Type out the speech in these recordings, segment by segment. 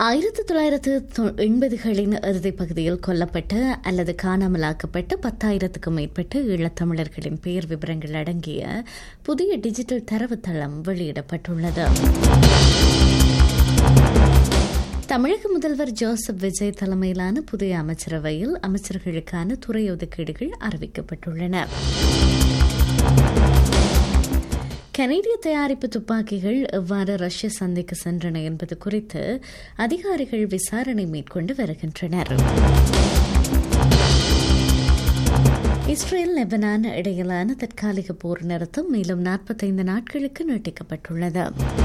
ஆயிரத்தி தொள்ளாயிரத்து தொ- எண்பதுகளின் இறுதிப் பகுதியில் கொல்லப்பட்ட அல்லது காணாமலாக்கப்பட்ட பத்தாயிரத்துக்கும் மேற்பட்ட ஈழத்தமிழர்களின் பெயர் விவரங்கள் அடங்கிய புதிய டிஜிட்டல் தரவுத்தளம் வெளியிடப்பட்டுள்ளது தமிழக முதல்வர் ஜோசப் விஜய் தலைமையிலான புதிய அமைச்சரவையில் அமைச்சர்களுக்கான துறை ஒதுக்கீடுகள் அறிவிக்கப்பட்டுள்ளன கனேடிய தயாரிப்பு துப்பாக்கிகள் எவ்வாறு ரஷ்ய சந்தைக்கு சென்றன என்பது குறித்து அதிகாரிகள் விசாரணை மேற்கொண்டு வருகின்றனர் இஸ்ரேல் லெபனான் இடையிலான தற்காலிக போர் நிறுத்தம் மேலும் நாற்பத்தைந்து நாட்களுக்கு நீட்டிக்கப்பட்டுள்ளது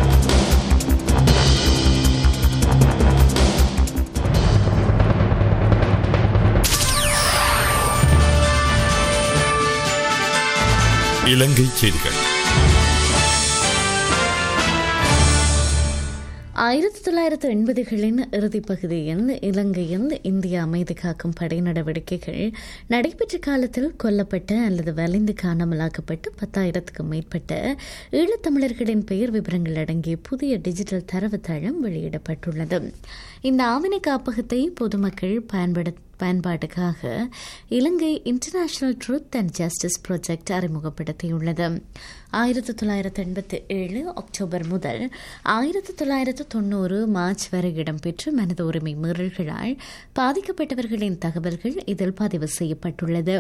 இலங்கை செய்திகள் ஆயிரத்தி தொள்ளாயிரத்து எண்பதுகளின் இறுதிப் பகுதியில் இலங்கையில் இந்திய அமைதி காக்கும் படை நடவடிக்கைகள் நடைபெற்ற காலத்தில் கொல்லப்பட்ட அல்லது வலிந்து காணாமலாக்கப்பட்ட பத்தாயிரத்துக்கும் மேற்பட்ட ஈழத்தமிழர்களின் பெயர் விவரங்கள் அடங்கிய புதிய டிஜிட்டல் தரவுத்தளம் வெளியிடப்பட்டுள்ளது இந்த ஆவண காப்பகத்தை பொதுமக்கள் பயன்படுத்த பயன்பாட்டுக்காக Ilangai international truth and justice project அறிமுகப்படுத்தியுள்ளது ஆயிரத்தி தொள்ளாயிரத்து எண்பத்தி ஏழு அக்டோபர் முதல் ஆயிரத்தி தொள்ளாயிரத்து தொண்ணூறு மார்ச் வரை இடம்பெற்ற மனித உரிமை மீறல்களால் பாதிக்கப்பட்டவர்களின் தகவல்கள் இதில் பதிவு செய்யப்பட்டுள்ளது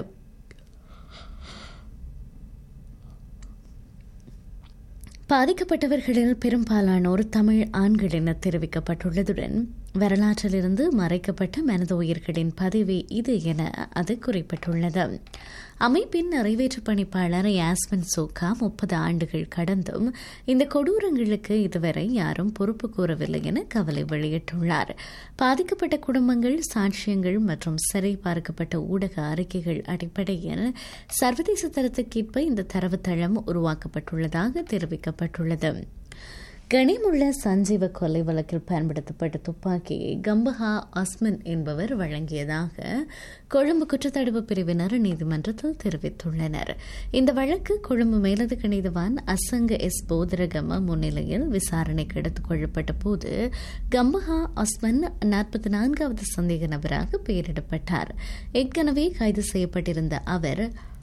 பாதிக்கப்பட்டவர்களில் பெரும்பாலானோர் தமிழ் ஆண்கள் என தெரிவிக்கப்பட்டுள்ளதுடன் வரலாற்றிலிருந்து மறைக்கப்பட்ட மனித உயிர்களின் பதிவு இது என அது குறிப்பிட்டுள்ளது அமைப்பின் நிறைவேற்று பணிப்பாளர் யாஸ்மின் சோகா முப்பது ஆண்டுகள் கடந்தும் இந்த கொடூரங்களுக்கு இதுவரை யாரும் பொறுப்பு கூறவில்லை என கவலை வெளியிட்டுள்ளார் பாதிக்கப்பட்ட குடும்பங்கள் சாட்சியங்கள் மற்றும் சிறை பார்க்கப்பட்ட ஊடக அறிக்கைகள் அடிப்படையில் சர்வதேச தரத்துக்கேற்ப இந்த தரவுத்தளம் உருவாக்கப்பட்டுள்ளதாக தெரிவிக்கப்பட்டுள்ளது கனிமுள்ள சஞ்சீவ கொலை வழக்கில் பயன்படுத்தப்பட்ட துப்பாக்கியை கம்பஹா அஸ்மின் என்பவர் வழங்கியதாக கொழும்பு குற்றத்தடுப்பு பிரிவினர் நீதிமன்றத்தில் தெரிவித்துள்ளனர் இந்த வழக்கு கொழும்பு மேலதிக நீதிவான் அசங்க எஸ் போதரகம முன்னிலையில் விசாரணைக்கு எடுத்துக் கொள்ளப்பட்ட போது கம்பஹா அஸ்மன் நாற்பத்தி நான்காவது சந்தேக நபராக பெயரிடப்பட்டார் ஏற்கனவே கைது செய்யப்பட்டிருந்த அவர்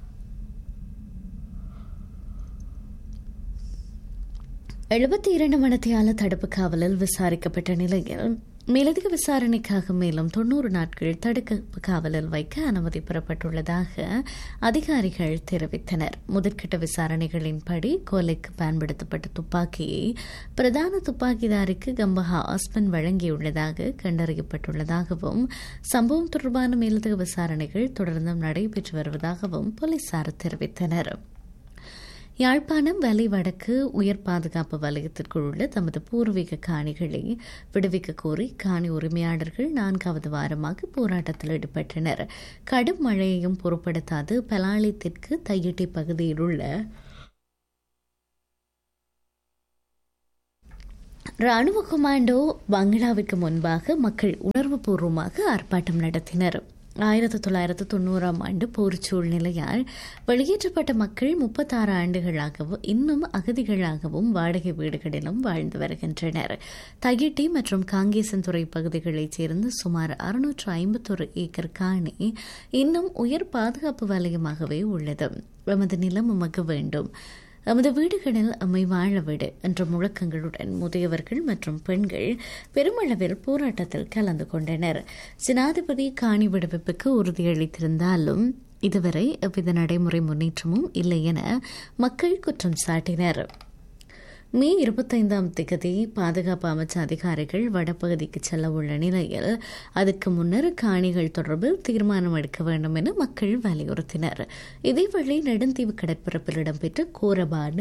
எழுபத்தி இரண்டு மணத்தியால தடுப்பு காவலில் விசாரிக்கப்பட்ட நிலையில் மேலதிக விசாரணைக்காக மேலும் தொன்னூறு நாட்கள் தடுப்பு காவலில் வைக்க அனுமதி பெறப்பட்டுள்ளதாக அதிகாரிகள் தெரிவித்தனர் முதற்கட்ட விசாரணைகளின்படி கொலைக்கு பயன்படுத்தப்பட்ட துப்பாக்கியை பிரதான துப்பாக்கிதாரிக்கு கம்பஹா ஆஸ்பன் வழங்கியுள்ளதாக கண்டறியப்பட்டுள்ளதாகவும் சம்பவம் தொடர்பான மேலதிக விசாரணைகள் தொடர்ந்தும் நடைபெற்று வருவதாகவும் போலீசார் தெரிவித்தனர் யாழ்ப்பாணம் வலை வடக்கு உயர் பாதுகாப்பு வலயத்திற்குள் உள்ள தமது பூர்வீக காணிகளை விடுவிக்க கோரி காணி உரிமையாளர்கள் நான்காவது வாரமாக போராட்டத்தில் ஈடுபட்டனர் கடும் மழையையும் பொருட்படுத்தாது பலாளித்திற்கு தையிட்டி பகுதியில் உள்ள ராணுவ கொமாண்டோ பங்களாவிற்கு முன்பாக மக்கள் உணர்வுபூர்வமாக ஆர்ப்பாட்டம் நடத்தினர் ஆயிரத்தி தொள்ளாயிரத்து தொண்ணூறாம் ஆண்டு போர் சூழ்நிலையால் வெளியேற்றப்பட்ட மக்கள் முப்பத்தாறு ஆண்டுகளாகவும் இன்னும் அகதிகளாகவும் வாடகை வீடுகளிலும் வாழ்ந்து வருகின்றனர் தகிட்டி மற்றும் காங்கேசன்துறை பகுதிகளைச் சேர்ந்த சுமார் அறுநூற்று ஐம்பத்தொரு ஏக்கர் காணி இன்னும் உயர் பாதுகாப்பு வலயமாகவே உள்ளது எமது நிலம் உமக்கு வேண்டும் எமது வீடுகளில் அம்மை வாழ விடு என்ற முழக்கங்களுடன் முதியவர்கள் மற்றும் பெண்கள் பெருமளவில் போராட்டத்தில் கலந்து கொண்டனர் ஜனாதிபதி காணி விடுவிப்புக்கு உறுதியளித்திருந்தாலும் இதுவரை எவ்வித நடைமுறை முன்னேற்றமும் இல்லை என மக்கள் குற்றம் சாட்டினர் மே இருபத்தைந்தாம் திகதி பாதுகாப்பு அமைச்ச அதிகாரிகள் வடபகுதிக்கு செல்ல உள்ள நிலையில் அதுக்கு முன்னர் காணிகள் தொடர்பில் தீர்மானம் எடுக்க வேண்டும் என மக்கள் வலியுறுத்தினர் இதேவேளை நெடுந்தீவு கடற்பரப்பில் இடம்பெற்ற கோரபான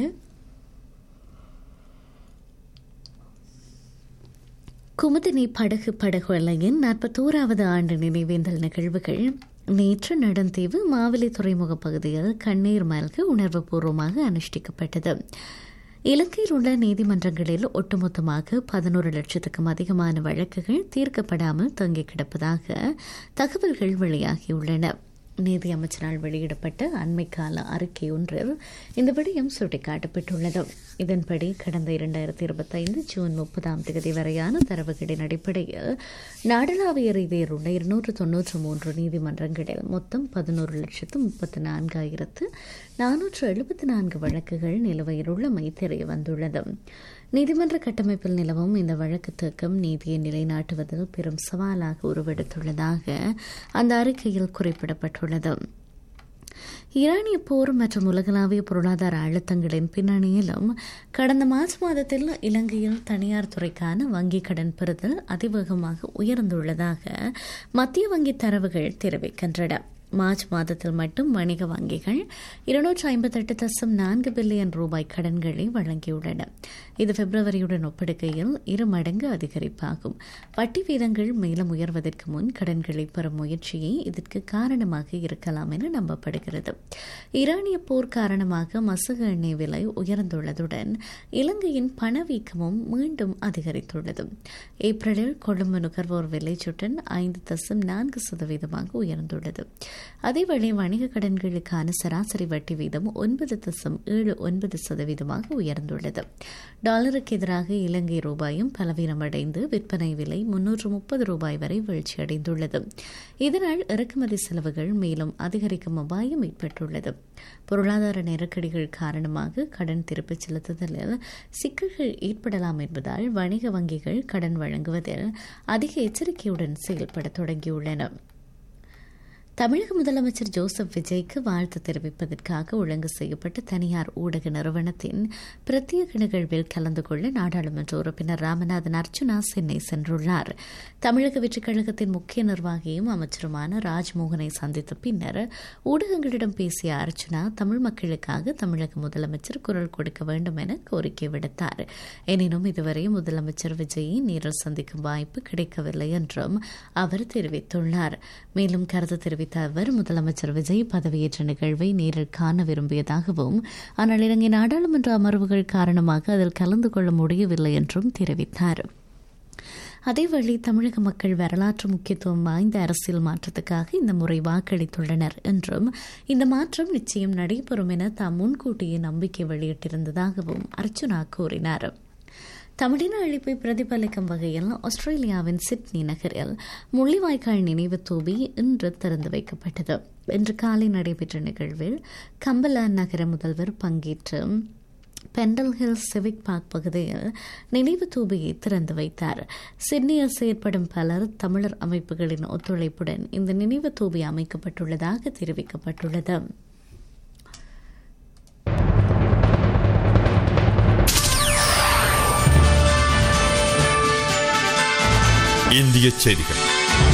குமுதினி படகு படகொலையின் நாற்பத்தோராவது ஆண்டு நினைவேந்தல் நிகழ்வுகள் நேற்று நெடுந்தீவு மாவிலை துறைமுக பகுதியில் கண்ணீர் மல்க உணர்வுபூர்வமாக அனுஷ்டிக்கப்பட்டது இலங்கையில் உள்ள நீதிமன்றங்களில் ஒட்டுமொத்தமாக பதினோரு லட்சத்துக்கும் அதிகமான வழக்குகள் தீர்க்கப்படாமல் தங்கிக் கிடப்பதாக தகவல்கள் வெளியாகியுள்ளன நீதி அமைச்சரால் வெளியிடப்பட்ட அண்மை கால அறிக்கை ஒன்றில் இந்த விடயம் சுட்டிக்காட்டப்பட்டுள்ளது இதன்படி கடந்த இரண்டாயிரத்தி இருபத்தைந்து ஜூன் முப்பதாம் தேதி வரையான தரவுகளின் அடிப்படையில் நாடளாவிய ரீதியில் உள்ள இருநூற்று தொன்னூற்று மூன்று நீதிமன்றங்களில் மொத்தம் பதினோரு லட்சத்து முப்பத்தி நான்காயிரத்து நானூற்று எழுபத்தி நான்கு வழக்குகள் நிலுவையில் உள்ளமை தெரிய வந்துள்ளது நீதிமன்ற கட்டமைப்பில் நிலவும் இந்த வழக்கு தேக்கம் நீதியை நிலைநாட்டுவதில் பெரும் சவாலாக உருவெடுத்துள்ளதாக அந்த அறிக்கையில் குறிப்பிடப்பட்டுள்ளது ஈரானிய போர் மற்றும் உலகளாவிய பொருளாதார அழுத்தங்களின் பின்னணியிலும் கடந்த மார்ச் மாதத்தில் இலங்கையில் தனியார் துறைக்கான வங்கிக் கடன் பெறுதல் அதிவேகமாக உயர்ந்துள்ளதாக மத்திய வங்கி தரவுகள் தெரிவிக்கின்றன மார்ச் மாதத்தில் மட்டும் வணிக வங்கிகள் இருநூற்று ஐம்பத்தெட்டு தசம் நான்கு பில்லியன் ரூபாய் கடன்களை வழங்கியுள்ளன இது பிப்ரவரியுடன் ஒப்பிடுகையில் இரு மடங்கு அதிகரிப்பாகும் வட்டி வீதங்கள் மேலும் உயர்வதற்கு முன் கடன்களை பெறும் முயற்சியே இதற்கு காரணமாக இருக்கலாம் என நம்பப்படுகிறது ஈரானிய போர் காரணமாக மசகு எண்ணெய் விலை உயர்ந்துள்ளதுடன் இலங்கையின் பணவீக்கமும் மீண்டும் அதிகரித்துள்ளது ஏப்ரலில் கொழும்பு நுகர்வோர் விலை சுட்டன் ஐந்து தசம் நான்கு சதவீதமாக உயர்ந்துள்ளது அதேவேளை வணிக கடன்களுக்கான சராசரி வட்டி வீதம் ஒன்பது தசம் ஏழு ஒன்பது சதவீதமாக உயர்ந்துள்ளது டாலருக்கு எதிராக இலங்கை ரூபாயும் பலவீனமடைந்து விற்பனை விலை முன்னூற்று முப்பது ரூபாய் வரை வீழ்ச்சியடைந்துள்ளது இதனால் இறக்குமதி செலவுகள் மேலும் அதிகரிக்கும் அபாயம் ஏற்பட்டுள்ளது பொருளாதார நெருக்கடிகள் காரணமாக கடன் திருப்பிச் செலுத்துதலில் சிக்கல்கள் ஏற்படலாம் என்பதால் வணிக வங்கிகள் கடன் வழங்குவதில் அதிக எச்சரிக்கையுடன் செயல்பட தொடங்கியுள்ளன தமிழக முதலமைச்சர் ஜோசப் விஜய்க்கு வாழ்த்து தெரிவிப்பதற்காக ஒழுங்கு செய்யப்பட்ட தனியார் ஊடக நிறுவனத்தின் பிரத்யேக நிகழ்வில் கலந்து கொள்ள நாடாளுமன்ற உறுப்பினர் ராமநாதன் அர்ச்சுனா சென்னை சென்றுள்ளார் தமிழக வெற்றிக் கழகத்தின் முக்கிய நிர்வாகியும் அமைச்சருமான ராஜ்மோகனை சந்தித்த பின்னர் ஊடகங்களிடம் பேசிய அர்ச்சுனா தமிழ் மக்களுக்காக தமிழக முதலமைச்சர் குரல் கொடுக்க வேண்டும் என கோரிக்கை விடுத்தார் எனினும் இதுவரை முதலமைச்சர் விஜயை நேரில் சந்திக்கும் வாய்ப்பு கிடைக்கவில்லை என்றும் அவர் தெரிவித்துள்ளார் மேலும் கருத்து தெரிவித்த அவர் முதலமைச்சர் விஜய் பதவியேற்ற நிகழ்வை நேரில் காண விரும்பியதாகவும் ஆனால் இலங்கை நாடாளுமன்ற அமர்வுகள் காரணமாக அதில் கலந்து கொள்ள முடியவில்லை என்றும் தெரிவித்தார் அதேவேளை தமிழக மக்கள் வரலாற்று முக்கியத்துவம் வாய்ந்த அரசியல் மாற்றத்துக்காக இந்த முறை வாக்களித்துள்ளனர் என்றும் இந்த மாற்றம் நிச்சயம் நடைபெறும் என தாம் முன்கூட்டியே நம்பிக்கை வெளியிட்டிருந்ததாகவும் அர்ச்சுனா கூறினார் தமிழின அழிப்பை பிரதிபலிக்கும் வகையில் ஆஸ்திரேலியாவின் சிட்னி நகரில் முள்ளிவாய்க்கால் நினைவு தூபி இன்று திறந்து வைக்கப்பட்டது இன்று காலை நடைபெற்ற நிகழ்வில் கம்பலா நகர முதல்வர் பங்கேற்று பெண்டல் ஹில்ஸ் சிவிக் பார்க் பகுதியில் நினைவு தூபியை திறந்து வைத்தார் சிட்னியில் செயற்படும் பலர் தமிழர் அமைப்புகளின் ஒத்துழைப்புடன் இந்த நினைவு தூபி அமைக்கப்பட்டுள்ளதாக தெரிவிக்கப்பட்டுள்ளது இந்திய செய்திகள்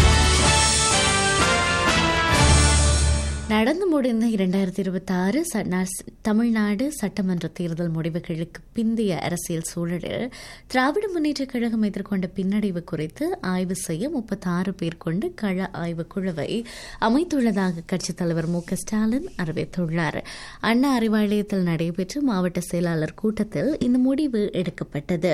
நடந்து முடிந்த இரண்டாயிரத்தி இருபத்தி ஆறு தமிழ்நாடு சட்டமன்ற தேர்தல் முடிவுகளுக்கு பிந்தைய அரசியல் சூழலில் திராவிட முன்னேற்ற கழகம் எதிர்கொண்ட பின்னடைவு குறித்து ஆய்வு செய்ய முப்பத்தாறு பேர் கொண்டு கள ஆய்வு குழுவை அமைத்துள்ளதாக கட்சித் தலைவர் மு க ஸ்டாலின் அறிவித்துள்ளார் அண்ணா அறிவாலயத்தில் நடைபெற்ற மாவட்ட செயலாளர் கூட்டத்தில் இந்த முடிவு எடுக்கப்பட்டது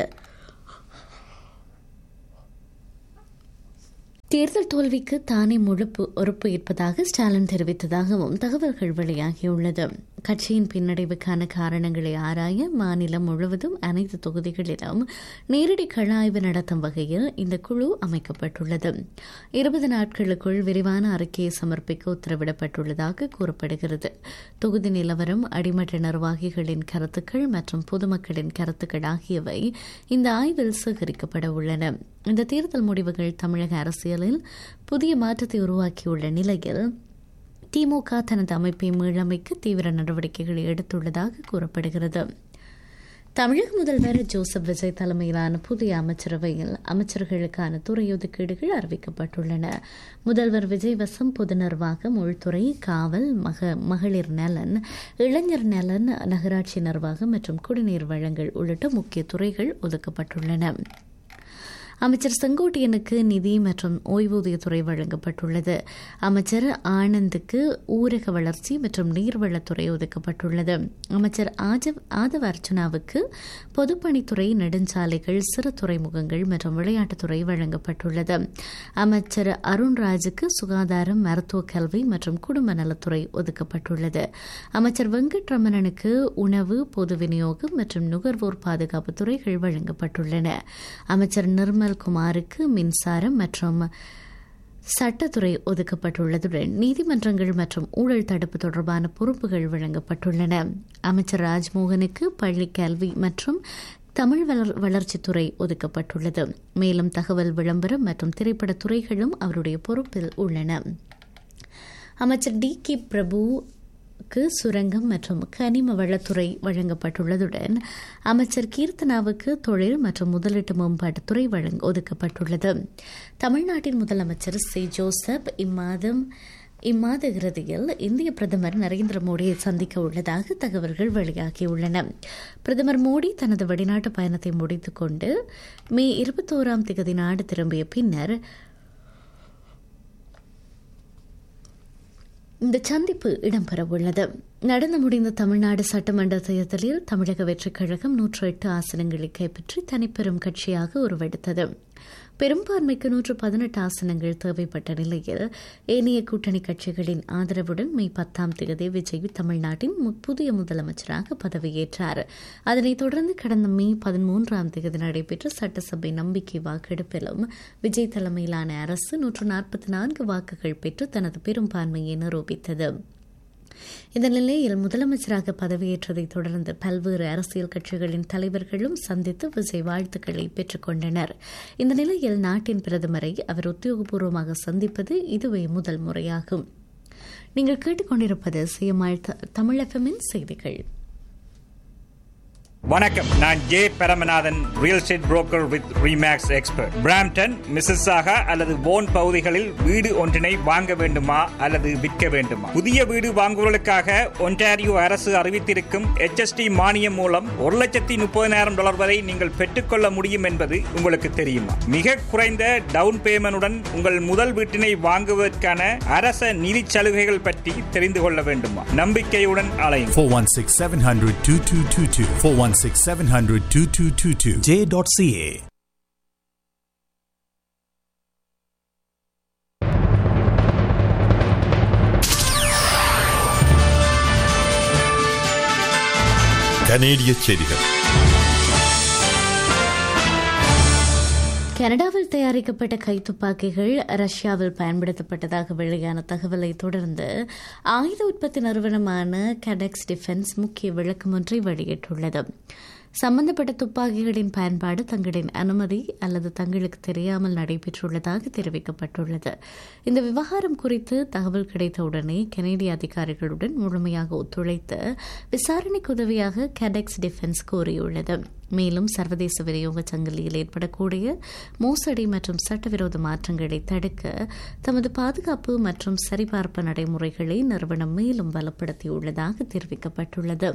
தேர்தல் தோல்விக்கு தானே முழு பொறுப்பு ஏற்பதாக ஸ்டாலின் தெரிவித்ததாகவும் தகவல்கள் வெளியாகியுள்ளது கட்சியின் பின்னடைவுக்கான காரணங்களை ஆராய மாநிலம் முழுவதும் அனைத்து தொகுதிகளிலும் நேரடி கள ஆய்வு நடத்தும் வகையில் இந்த குழு அமைக்கப்பட்டுள்ளது இருபது நாட்களுக்குள் விரிவான அறிக்கையை சமர்ப்பிக்க உத்தரவிடப்பட்டுள்ளதாக கூறப்படுகிறது தொகுதி நிலவரம் அடிமட்ட நிர்வாகிகளின் கருத்துக்கள் மற்றும் பொதுமக்களின் கருத்துக்கள் ஆகியவை இந்த ஆய்வில் சேகரிக்கப்பட உள்ளன இந்த தேர்தல் முடிவுகள் தமிழக அரசியலில் புதிய மாற்றத்தை உருவாக்கியுள்ள நிலையில் திமுக தனது அமைப்பை மீளமைக்க தீவிர நடவடிக்கைகளை எடுத்துள்ளதாக கூறப்படுகிறது தமிழக முதல்வர் ஜோசப் விஜய் தலைமையிலான புதிய அமைச்சரவையில் அமைச்சர்களுக்கான துறை ஒதுக்கீடுகள் அறிவிக்கப்பட்டுள்ளன முதல்வர் விஜய் வசம் பொது நிர்வாகம் உள்துறை காவல் மக மகளிர் நலன் இளைஞர் நலன் நகராட்சி நிர்வாகம் மற்றும் குடிநீர் வழங்கல் உள்ளிட்ட முக்கிய துறைகள் ஒதுக்கப்பட்டுள்ளன அமைச்சர் செங்கோட்டையனுக்கு நிதி மற்றும் ஓய்வூதியத்துறை வழங்கப்பட்டுள்ளது அமைச்சர் ஆனந்துக்கு ஊரக வளர்ச்சி மற்றும் நீர்வளத்துறை ஒதுக்கப்பட்டுள்ளது அமைச்சர் ஆஜவ் ஆதவ அர்ச்சனாவுக்கு பொதுப்பணித்துறை நெடுஞ்சாலைகள் சிறு துறைமுகங்கள் மற்றும் விளையாட்டுத்துறை வழங்கப்பட்டுள்ளது அமைச்சர் அருண்ராஜுக்கு சுகாதாரம் மருத்துவ கல்வி மற்றும் குடும்ப நலத்துறை ஒதுக்கப்பட்டுள்ளது அமைச்சர் வெங்கட்ரமணனுக்கு உணவு பொது விநியோகம் மற்றும் நுகர்வோர் பாதுகாப்பு துறைகள் வழங்கப்பட்டுள்ளன அமைச்சர் நிர்மல் குமாருக்கு மின்சாரம் மற்றும் சட்டத்துறை ஒதுக்கப்பட்டுள்ளதுடன் நீதிமன்றங்கள் மற்றும் ஊழல் தடுப்பு தொடர்பான பொறுப்புகள் வழங்கப்பட்டுள்ளன அமைச்சர் ராஜ்மோகனுக்கு பள்ளி கல்வி மற்றும் தமிழ் வளர் வளர்ச்சித்துறை ஒதுக்கப்பட்டுள்ளது மேலும் தகவல் விளம்பரம் மற்றும் திரைப்பட துறைகளும் அவருடைய பொறுப்பில் உள்ளன அமைச்சர் டி கே பிரபு க்கு சுரங்கம் மற்றும் கனிம வளத்துறை வழங்கப்பட்டுள்ளதுடன் அமைச்சர் கீர்த்தனாவுக்கு தொழில் மற்றும் முதலீட்டு மேம்பாட்டுத்துறை வழங்க ஒதுக்கப்பட்டுள்ளது தமிழ்நாட்டின் முதலமைச்சர் சி ஜோசப் இம்மாதம் இம்மாத இறுதியில் இந்திய பிரதமர் நரேந்திர மோடியை சந்திக்க உள்ளதாக தகவல்கள் வெளியாகியுள்ளன பிரதமர் மோடி தனது வெளிநாட்டு பயணத்தை முடித்துக் கொண்டு மே இருபத்தோராம் தேதி நாடு திரும்பிய பின்னர் இந்த சந்திப்பு இடம்பெறவுள்ளது நடந்து முடிந்த தமிழ்நாடு சட்டமன்ற தேர்தலில் தமிழக வெற்றிக் கழகம் நூற்று எட்டு ஆசனங்களை கைப்பற்றி தனிப்பெரும் கட்சியாக உருவெடுத்தது பெரும்பான்மைக்கு நூற்று பதினெட்டு ஆசனங்கள் தேவைப்பட்ட நிலையில் ஏனைய கூட்டணி கட்சிகளின் ஆதரவுடன் மே பத்தாம் தேதி விஜய் தமிழ்நாட்டின் புதிய முதலமைச்சராக பதவியேற்றார் அதனைத் தொடர்ந்து கடந்த மே பதிமூன்றாம் தேதி நடைபெற்ற சட்டசபை நம்பிக்கை வாக்கெடுப்பிலும் விஜய் தலைமையிலான அரசு நூற்று நாற்பத்தி நான்கு வாக்குகள் பெற்று தனது பெரும்பான்மையை நிரூபித்தது இந்த நிலையில் முதலமைச்சராக பதவியேற்றதைத் தொடர்ந்து பல்வேறு அரசியல் கட்சிகளின் தலைவர்களும் சந்தித்து விஜய் வாழ்த்துக்களை பெற்றுக் கொண்டனர் இந்த நிலையில் நாட்டின் பிரதமரை அவர் உத்தியோகபூர்வமாக சந்திப்பது இதுவே முதல் முறையாகும் நீங்கள் கேட்டுக்கொண்டிருப்பது சிஎம்ஆர் தமிழ் எஃப்எம்மின் செய்திகள் வணக்கம் நான் J Paramanathan real estate broker with Remax expert Brampton Mississauga அல்லது போன் பகுதிகளில் வீடு ஒன்றினை வாங்க வேண்டுமா அல்லது விற்க வேண்டுமா புதிய வீடு வாங்குவதற்காக ஒன்டாரியோ அரசு அறிவித்திருக்கும் HST மானியம் மூலம் ஒரு லட்சத்தி முப்பதினாயிரம் டாலர் வரை நீங்கள் பெற்றுக்கொள்ள முடியும் என்பது உங்களுக்கு தெரியுமா மிக குறைந்த டவுன் பேமெண்டுடன் உங்கள் முதல் வீட்டினை வாங்குவதற்கான அரச நிதி சலுகைகள் பற்றி தெரிந்து கொள்ள வேண்டுமா நம்பிக்கையுடன் அலையும் 416 700 2222. 416 700 2222. J.ca. கனேடிய செய்திகள் கனடாவில் தயாரிக்கப்பட்ட கைத்துப்பாக்கிகள் ரஷ்யாவில் பயன்படுத்தப்பட்டதாக வெளியான தகவலை தொடர்ந்து ஆயுத உற்பத்தி நிறுவனமான கடெக்ஸ் டிஃபென்ஸ் முக்கிய விளக்கம் ஒன்றை வெளியிட்டுள்ளது சம்பந்தப்பட்ட துப்பாக்கிகளின் பயன்பாடு தங்களின் அனுமதி அல்லது தங்களுக்கு தெரியாமல் நடைபெற்றுள்ளதாக தெரிவிக்கப்பட்டுள்ளது இந்த விவகாரம் குறித்து தகவல் கிடைத்தவுடனே கனேடிய அதிகாரிகளுடன் முழுமையாக ஒத்துழைத்து விசாரணைக்கு உதவியாக கெடெக்ஸ் டிஃபென்ஸ் கூறியுள்ளது மேலும் சர்வதேச விநியோக சங்கிலியில் ஏற்படக்கூடிய மோசடி மற்றும் சட்டவிரோத மாற்றங்களை தடுக்க தமது பாதுகாப்பு மற்றும் சரிபார்ப்பு நடைமுறைகளை நிறுவனம் மேலும் பலப்படுத்தியுள்ளதாக தெரிவிக்கப்பட்டுள்ளது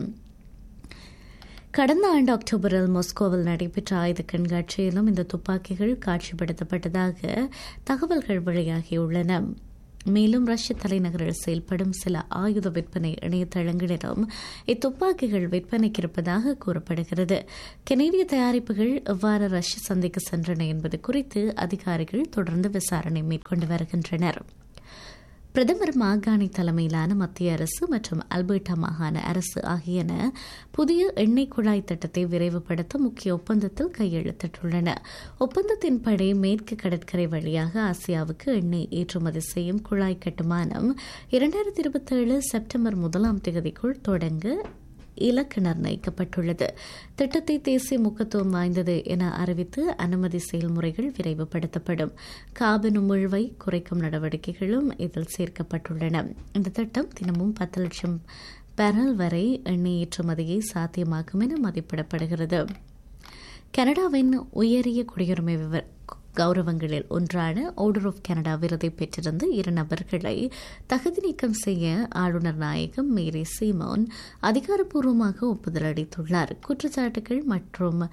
கடந்த ஆண்டு அக்டோபரில் மாஸ்கோவில் நடைபெற்ற ஆயுத கண்காட்சியிலும் இந்த துப்பாக்கிகள் காட்சிப்படுத்தப்பட்டதாக தகவல்கள் வெளியாகியுள்ளன மேலும் ரஷ்ய தலைநகரில் செயல்படும் சில ஆயுத விற்பனை இணையதளங்களிலும் இத்துப்பாக்கிகள் விற்பனைக்கு இருப்பதாக கூறப்படுகிறது கனேடிய தயாரிப்புகள் எவ்வாறு ரஷ்ய சந்தைக்கு சென்றன என்பது குறித்து அதிகாரிகள் தொடர்ந்து விசாரணை மேற்கொண்டு வருகின்றனர் பிரதமர் மாகாணி தலைமையிலான மத்திய அரசு மற்றும் அல்பர்டா மாகாண அரசு ஆகியன புதிய எண்ணெய் குழாய் திட்டத்தை விரைவுபடுத்த முக்கிய ஒப்பந்தத்தில் கையெழுத்திட்டுள்ளன ஒப்பந்தத்தின்படி மேற்கு கடற்கரை வழியாக ஆசியாவுக்கு எண்ணெய் ஏற்றுமதி செய்யும் குழாய் கட்டுமானம் இரண்டாயிரத்தி இருபத்தேழு செப்டம்பர் முதலாம் தேதிக்குள் தொடங்க இலக்கு நிர்ணயிக்கப்பட்டுள்ளது திட்டத்தை தேசிய முக்கியத்துவம் வாய்ந்தது என அறிவித்து அனுமதி செயல்முறைகள் விரைவுபடுத்தப்படும் காபன் உமிழ்வை குறைக்கும் நடவடிக்கைகளும் இதில் சேர்க்கப்பட்டுள்ளன இந்த திட்டம் தினமும் பத்து லட்சம் பேரல் வரை எண்ணெய் ஏற்றுமதியை சாத்தியமாக்கும் என மதிப்பிடப்படுகிறது கனடாவின் உயரிய குடியுரிமை விவ- கௌரவங்களில் ஒன்றான ஆர்டர் ஆஃப் கனடா விருதை பெற்றிருந்த இரு நபர்களை தகுதி நீக்கம் செய்ய ஆளுநர் நாயகம் மேரி சீமோன் அதிகாரப்பூர்வமாக ஒப்புதல் அளித்துள்ளார் குற்றச்சாட்டுகள் மற்றும்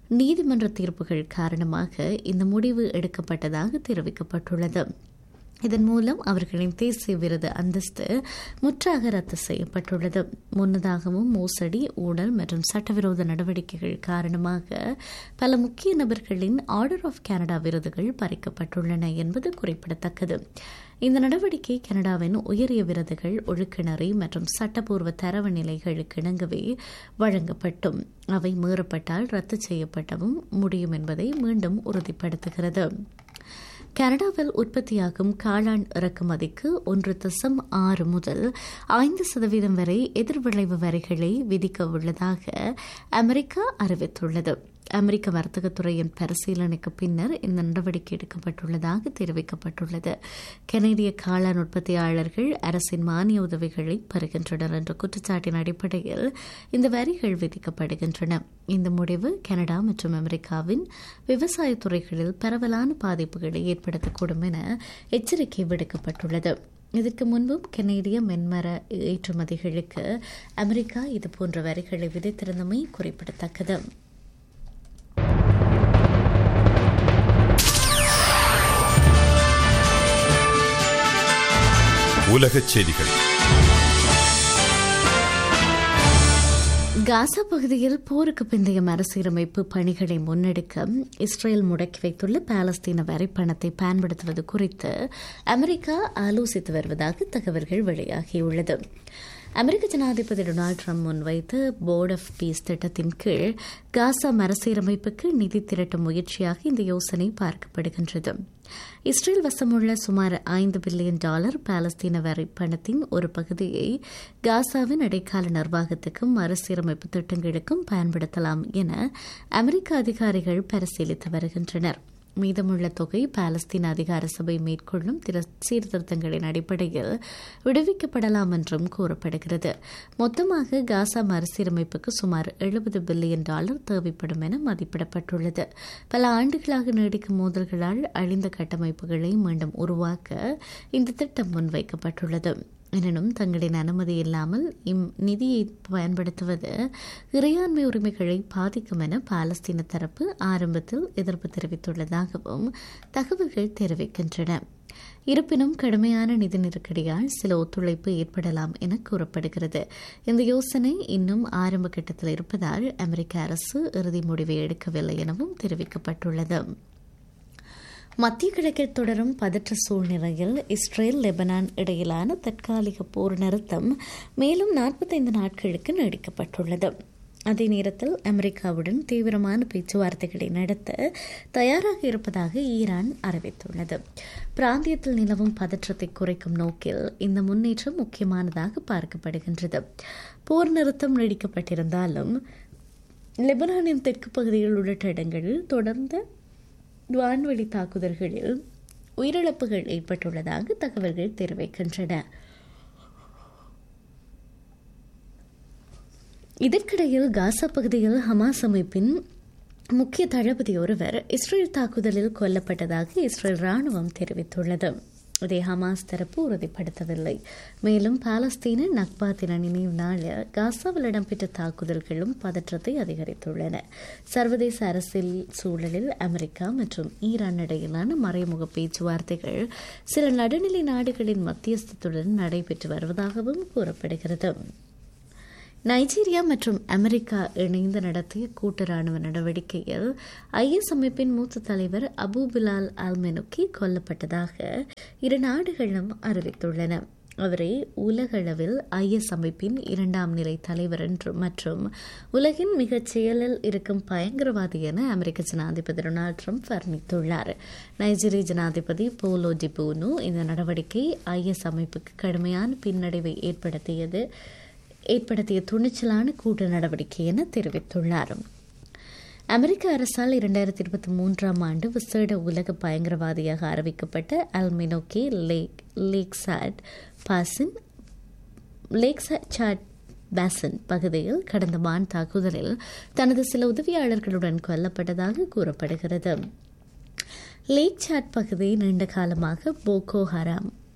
நீதிமன்ற தீர்ப்புகள் காரணமாக இந்த முடிவு எடுக்கப்பட்டதாக தெரிவிக்கப்பட்டுள்ளது இதன் மூலம் அவர்களின் தேசிய விருது அந்தஸ்து முற்றாக ரத்து செய்யப்பட்டுள்ளது முன்னதாகவும் மோசடி ஊழல் மற்றும் சட்டவிரோத நடவடிக்கைகள் காரணமாக பல முக்கிய நபர்களின் ஆர்டர் ஆஃப் கனடா விருதுகள் பறிக்கப்பட்டுள்ளன என்பது குறிப்பிடத்தக்கது இந்த நடவடிக்கை கனடாவின் உயரிய விருதுகள் ஒழுக்கிணறி மற்றும் சட்டப்பூர்வ தரவு நிலைகளுக்கு இணங்கவே வழங்கப்பட்டும் அவை மீறப்பட்டால் ரத்து செய்யப்படவும் முடியும் என்பதை மீண்டும் உறுதிப்படுத்துகிறது கனடாவில் உற்பத்தியாகும் காளான் இறக்குமதிக்கு ஒன்று தசம் ஆறு முதல் ஐந்து சதவீதம் வரை எதிர்விளைவு வரிகளை விதிக்க உள்ளதாக அமெரிக்கா அறிவித்துள்ளது அமெரிக்க வர்த்தகத்துறையின் பரிசீலனைக்கு பின்னர் இந்த நடவடிக்கை எடுக்கப்பட்டுள்ளதாக தெரிவிக்கப்பட்டுள்ளது கனேடிய காளான் உற்பத்தியாளர்கள் அரசின் மானிய உதவிகளை பெறுகின்றனர் என்ற குற்றச்சாட்டின் அடிப்படையில் இந்த வரிகள் விதிக்கப்படுகின்றன இந்த முடிவு கனடா மற்றும் அமெரிக்காவின் விவசாய துறைகளில் பரவலான பாதிப்புகளை ஏற்படுத்தக்கூடும் என எச்சரிக்கை விடுக்கப்பட்டுள்ளது இதற்கு முன்பும் கனேடிய மென்மர ஏற்றுமதிகளுக்கு அமெரிக்கா இதுபோன்ற வரிகளை விதித்திருந்தமை குறிப்பிடத்தக்கது உலகச் செய்திகள் காசா பகுதியில் போருக்கு பிந்தைய மறுசீரமைப்பு பணிகளை முன்னெடுக்க இஸ்ரேல் முடக்கி வைத்துள்ள பாலஸ்தீன வரிப்பணத்தை பயன்படுத்துவது குறித்து அமெரிக்கா ஆலோசித்து வருவதாக தகவல்கள் வெளியாகியுள்ளது அமெரிக்க ஜனாதிபதி டொனால்டு ட்ரம்ப் முன்வைத்த போர்ட் ஆஃப் பீஸ் திட்டத்தின் கீழ் காசா மறுசீரமைப்புக்கு நிதி திரட்டும் முயற்சியாக இந்த யோசனை பார்க்கப்படுகின்றது இஸ்ரேல் வசமுள்ள சுமார் ஐந்து பில்லியன் டாலர் பாலஸ்தீன வரி பணத்தின் ஒரு பகுதியை காசாவின் இடைக்கால நிர்வாகத்துக்கும் மறுசீரமைப்பு திட்டங்களுக்கும் பயன்படுத்தலாம் என அமெரிக்க அதிகாரிகள் பரிசீலித்து வருகின்றனர் மீதமுள்ள தொகை பாலஸ்தீன அதிகார சபை மேற்கொள்ளும் சீர்திருத்தங்களின் அடிப்படையில் விடுவிக்கப்படலாம் என்றும் கூறப்படுகிறது மொத்தமாக காசா மறுசீரமைப்புக்கு சுமார் எழுபது பில்லியன் டாலர் தேவைப்படும் என மதிப்பிடப்பட்டுள்ளது பல ஆண்டுகளாக நீடிக்கும் மோதல்களால் அழிந்த கட்டமைப்புகளை மீண்டும் உருவாக்க இந்த திட்டம் முன்வைக்கப்பட்டுள்ளது எனினும் தங்களின் அனுமதி இல்லாமல் இம் நிதியை பயன்படுத்துவது இறையாண்மை உரிமைகளை பாதிக்கும் என பாலஸ்தீன தரப்பு ஆரம்பத்தில் எதிர்ப்பு தெரிவித்துள்ளதாகவும் தகவல்கள் தெரிவிக்கின்றன இருப்பினும் கடுமையான நிதி நெருக்கடியால் சில ஒத்துழைப்பு ஏற்படலாம் என கூறப்படுகிறது இந்த யோசனை இன்னும் ஆரம்ப கட்டத்தில் இருப்பதால் அமெரிக்க அரசு இறுதி முடிவை எடுக்கவில்லை எனவும் தெரிவிக்கப்பட்டுள்ளது மத்திய கிழக்கில் தொடரும் பதற்ற சூழ்நிலையில் இஸ்ரேல் லெபனான் இடையிலான தற்காலிக போர் நிறுத்தம் மேலும் நாற்பத்தைந்து நாட்களுக்கு நீடிக்கப்பட்டுள்ளது அதே நேரத்தில் அமெரிக்காவுடன் தீவிரமான பேச்சுவார்த்தைகளை நடத்த தயாராக இருப்பதாக ஈரான் அறிவித்துள்ளது பிராந்தியத்தில் நிலவும் பதற்றத்தை குறைக்கும் நோக்கில் இந்த முன்னேற்றம் முக்கியமானதாக பார்க்கப்படுகின்றது போர் நிறுத்தம் நீடிக்கப்பட்டிருந்தாலும் லெபனானின் தெற்கு பகுதியில் உள்ளிட்ட இடங்களில் தொடர்ந்த வான்வெளி தாக்குதல்களில் உயிரிழப்புகள் ஏற்பட்டுள்ளதாக தகவல்கள் தெரிவிக்கின்றன இதற்கிடையில் காசா பகுதியில் ஹமாஸ் அமைப்பின் முக்கிய தளபதி ஒருவர் இஸ்ரேல் தாக்குதலில் கொல்லப்பட்டதாக இஸ்ரேல் ராணுவம் தெரிவித்துள்ளது இதை ஹமாஸ் தரப்பு உறுதிப்படுத்தவில்லை மேலும் பாலஸ்தீன நக்பா தின நினைவு நாளில் காசாவில் இடம்பெற்ற தாக்குதல்களும் பதற்றத்தை அதிகரித்துள்ளன சர்வதேச அரசியல் சூழலில் அமெரிக்கா மற்றும் ஈரான் இடையிலான மறைமுக பேச்சுவார்த்தைகள் சில நடுநிலை நாடுகளின் மத்தியஸ்தத்துடன் நடைபெற்று வருவதாகவும் கூறப்படுகிறது நைஜீரியா மற்றும் அமெரிக்கா இணைந்து நடத்திய கூட்டு ராணுவ நடவடிக்கையில் ஐஎஸ் அமைப்பின் மூத்த தலைவர் அபு பிலால் அல்மெனுக்கி கொல்லப்பட்டதாக இரு நாடுகளும் அறிவித்துள்ளன அவரை உலகளவில் ஐஎஸ் அமைப்பின் இரண்டாம் நிலை தலைவர் என்று மற்றும் உலகின் மிகச் செயலில் இருக்கும் பயங்கரவாதி என அமெரிக்க ஜனாதிபதி டொனால்டு ட்ரம்ப் வர்ணித்துள்ளார் நைஜீரிய ஜனாதிபதி போலோ டிபோனு இந்த நடவடிக்கை ஐஎஸ் அமைப்புக்கு கடுமையான பின்னடைவை ஏற்படுத்தியது ஏற்படுத்திய துணிச்சலான கூட்டு நடவடிக்கை என தெரிவித்துள்ளார் அமெரிக்க அரசால் இரண்டாயிரத்தி இருபத்தி மூன்றாம் ஆண்டு விசேட உலக பயங்கரவாதியாக அறிவிக்கப்பட்ட அல்மினோக்கி லேக் லேக்சாட் பாசின் லேக்சாட் பாசன் பகுதியில் கடந்த வான் தாக்குதலில் தனது சில உதவியாளர்களுடன் கொல்லப்பட்டதாக கூறப்படுகிறது லேக் சாட் பகுதி நீண்ட காலமாக போகோ ஹராம்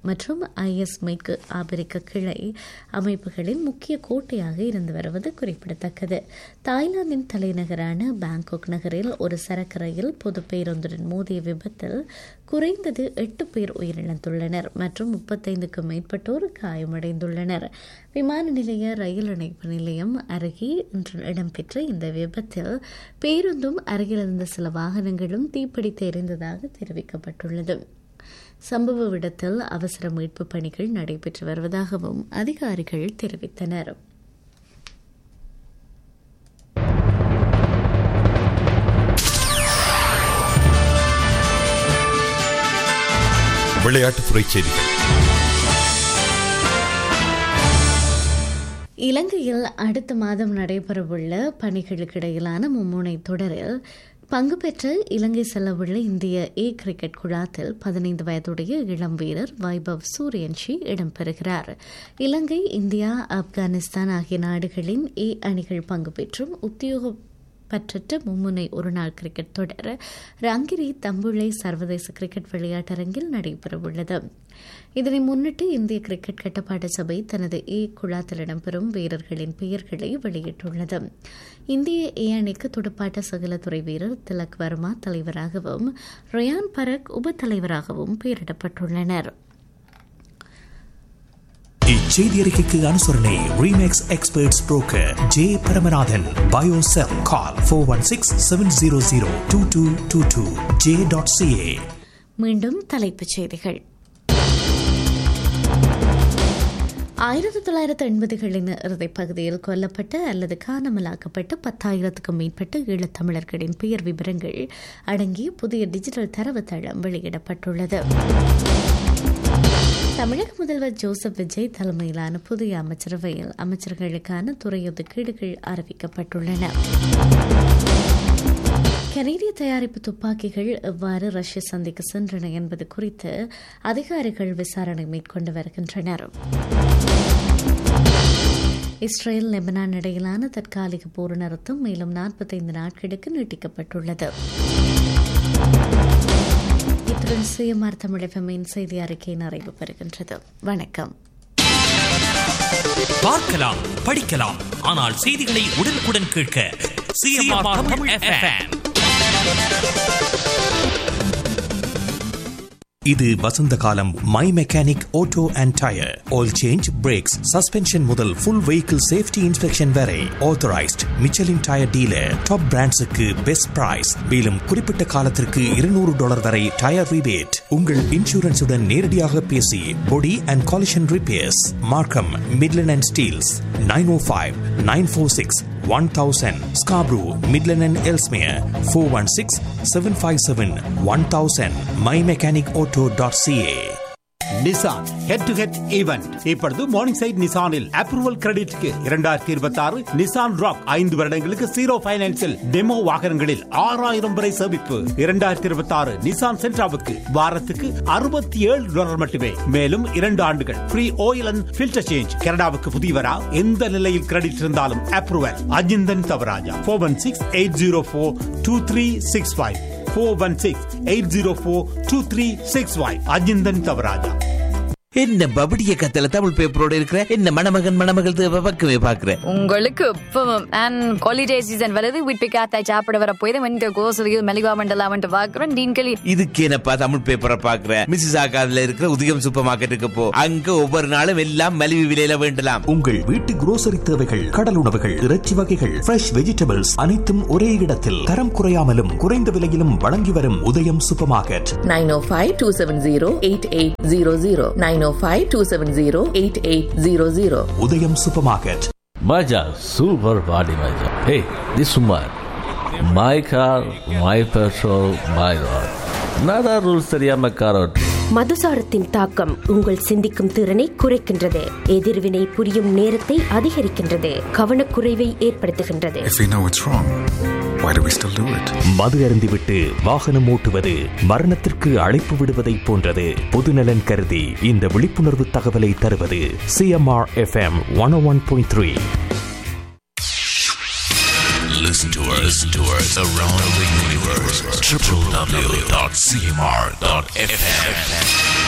மற்றும் ஐஎஸ் மேற்கு ஆப்பிரிக்க கிளை அமைப்புகளின் முக்கிய கோட்டையாக இருந்து வருவது குறிப்பிடத்தக்கது தாய்லாந்தின் தலைநகரான பாங்காக் நகரில் ஒரு சரக்கு ரயில் பொது பேருந்துடன் மோதிய விபத்தில் குறைந்தது எட்டு பேர் உயிரிழந்துள்ளனர் மற்றும் முப்பத்தைந்துக்கும் மேற்பட்டோர் காயமடைந்துள்ளனர் விமான நிலைய ரயில் இணைப்பு நிலையம் அருகே இன்று இடம்பெற்ற இந்த விபத்தில் பேருந்தும் அருகில் இருந்த சில வாகனங்களும் தீப்பிடித்து எரிந்ததாக தெரிவிக்கப்பட்டுள்ளது சம்பவ இடத்தில் அவசர மீட்பு பணிகள் நடைபெற்று வருவதாகவும் அதிகாரிகள் தெரிவித்தனர் விளையாட்டுத்துறை செய்திகள் இலங்கையில் அடுத்த மாதம் நடைபெறவுள்ள பணிகளுக்கு இடையிலான மும்முனை தொடரில் பங்கு பெற்ற இலங்கை செல்லவுள்ள இந்திய ஏ கிரிக்கெட் குழாத்தில் பதினைந்து வயதுடைய இளம் வீரர் வைபவ் சூரியன்ஷி இடம்பெறுகிறார் இலங்கை இந்தியா ஆப்கானிஸ்தான் ஆகிய நாடுகளின் ஏ அணிகள் பங்கு பெற்றும் உத்தியோக பற்றற்ற மும்முனை ஒருநாள் கிரிக்கெட் தொடர் ரங்கிரி தம்புளை சர்வதேச கிரிக்கெட் விளையாட்டரங்கில் நடைபெறவுள்ளது இதனை முன்னிட்டு இந்திய கிரிக்கெட் கட்டுப்பாட்டு சபை தனது ஏ குழாத்தில் இடம்பெறும் வீரர்களின் பெயர்களை வெளியிட்டுள்ளது இந்திய ஏ அணிக்கு துடுப்பாட்ட சகலத்துறை வீரர் திலக் வர்மா தலைவராகவும் ரயான் பரக் உப தலைவராகவும் பெயரிடப்பட்டுள்ளனர் இச்செய்தி அறிக்கைக்கு அனுசரணை Remax experts broker J Paramanathan பயோசெல் call four one six seven zero zero two two two two J dot CA மீண்டும் தலைப்புச் செய்திகள் ஆயிரத்தி தொள்ளாயிரத்து எண்பதுகளின் இறுதிப் பகுதியில் கொல்லப்பட்ட அல்லது காணாமலாக்கப்பட்ட பத்தாயிரத்துக்கும் மேற்பட்ட ஈழத்தமிழர்களின் பெயர் விவரங்கள் அடங்கிய புதிய டிஜிட்டல் தரவுத்தளம் வெளியிடப்பட்டுள்ளது தமிழக முதல்வர் ஜோசப் விஜய் தலைமையிலான புதிய அமைச்சரவையில் அமைச்சர்களுக்கான துறை ஒதுக்கீடுகள் அறிவிக்கப்பட்டுள்ளன கனேடிய தயாரிப்பு துப்பாக்கிகள் எவ்வாறு ரஷ்ய சந்தைக்கு சென்றன என்பது குறித்து அதிகாரிகள் விசாரணை மேற்கொண்டு வருகின்றனர் இஸ்ரேல் லெபனான் இடையிலான தற்காலிக போர் நிறுத்தம் மேலும் நாற்பத்தைந்து நாட்களுக்கு நீட்டிக்கப்பட்டுள்ளது இத்துடன் சுயமார் தமிழகமின் செய்தி அறிக்கை நிறைவு பெறுகின்றது வணக்கம் பார்க்கலாம் படிக்கலாம் ஆனால் செய்திகளை உடனுக்குடன் கேட்க சிஎம்ஆர் தமிழ் எஃப்எம் இது வசந்த காலம் my mechanic auto and tyre oil change brakes suspension முதல் ஃபுல் வெஹிக்கிள் சேஃப்டி இன்ஸ்பெக்ஷன் வரை authorised Michelin tyre dealer top பிராண்ட்ஸுக்கு பெஸ்ட் பிரைஸ் மேலும் குறிப்பிட்ட காலத்திற்கு இருநூறு டாலர் வரை டயர் ரிபேட் உங்கள் இன்சூரன்ஸுடன் நேரடியாக பேசி body and collision repairs Markham Midland and Steeles nine O five nine four six 1000 Scarborough, Midland and Elsmere 416 757 1000 mymechanicauto.ca Nissan head to head event இப்பொழுது மார்னிங் சைட் நிசானில் அப்ரூவல் கிரெடிட்க்கு இரண்டாயிரத்தி இருபத்தி ஆறு நிசான் ராக் ஐந்து வருடங்களுக்கு ஜீரோ பைனான்சில் டெமோ வாகனங்களில் ஆறாயிரம் வரை சேமிப்பு இரண்டாயிரத்தி இருபத்தி ஆறு நிசான் சென்ட்ராவுக்கு வாரத்துக்கு அறுபத்தி ஏழு டாலர் மட்டுமே மேலும் இரண்டு ஆண்டுகள் free oil and filter change கனடாவுக்கு புதியவரா எந்த நிலையில் கிரெடிட் இருந்தாலும் approval Ajinthan Thavaraja four one six eight zero four two three six five four one six eight zero four two three six five Ajinthan Thavaraja என்ன பபடிய கத்தல தமிழ் பேப்பரோட இருக்கிற என்ன மணமகன் மணமகள் தேவை பக்கமே பாக்குற உங்களுக்கு இப்பவும் அண்ட் ஹாலிடே சீசன் வருது வீட்டு காத்தாய் சாப்பிட வர போய் இந்த கோசலியில் மெலிவா மண்டலாமன்ட்டு பார்க்குறோம் டீன்களி இதுக்கு என்னப்பா தமிழ் பேப்பரை பாக்குற மிஸ்ஸஸ் ஆகாதுல இருக்கிற உதயம் சூப்பர் மார்க்கெட்டுக்கு போ அங்க ஒவ்வொரு நாளும் எல்லாம் மலிவு விலையில வேண்டலாம் உங்கள் வீட்டு grocery தேவைகள் கடல் உணவுகள் இறைச்சி வகைகள் ஃப்ரெஷ் வெஜிடபிள்ஸ் அனைத்தும் ஒரே இடத்தில் தரம் குறையாமலும் குறைந்த விலையிலும் வழங்கி வரும் உதயம் super market 905-270-8800 905-270-8800 Udayam super market Maja, super body Maja. Hey, this woman. My car, my petrol, my road. நada rules தெரியாம கார் ஓட்டு மதுசாரத்தின் தாக்கம் உங்கள் சிந்திக்கும் திறனை குறைக்கின்றது எதிர்வினை புரியும் நேரத்தை அதிகரிக்கின்றது கவனக்குறைவை ஏற்படுத்துகின்றது If we know it's wrong, why do we still do it? மது அருந்திவிட்டு வாகனம் ஓட்டுவது மரணத்திற்கு அழைப்பு விடுவதைப் போன்றது பொதுநலன் கருதி இந்த விழிப்புணர்வு தகவலை தருவது CMR FM one one point three Listen to us, listen to us around the universe. www.cmr.fm.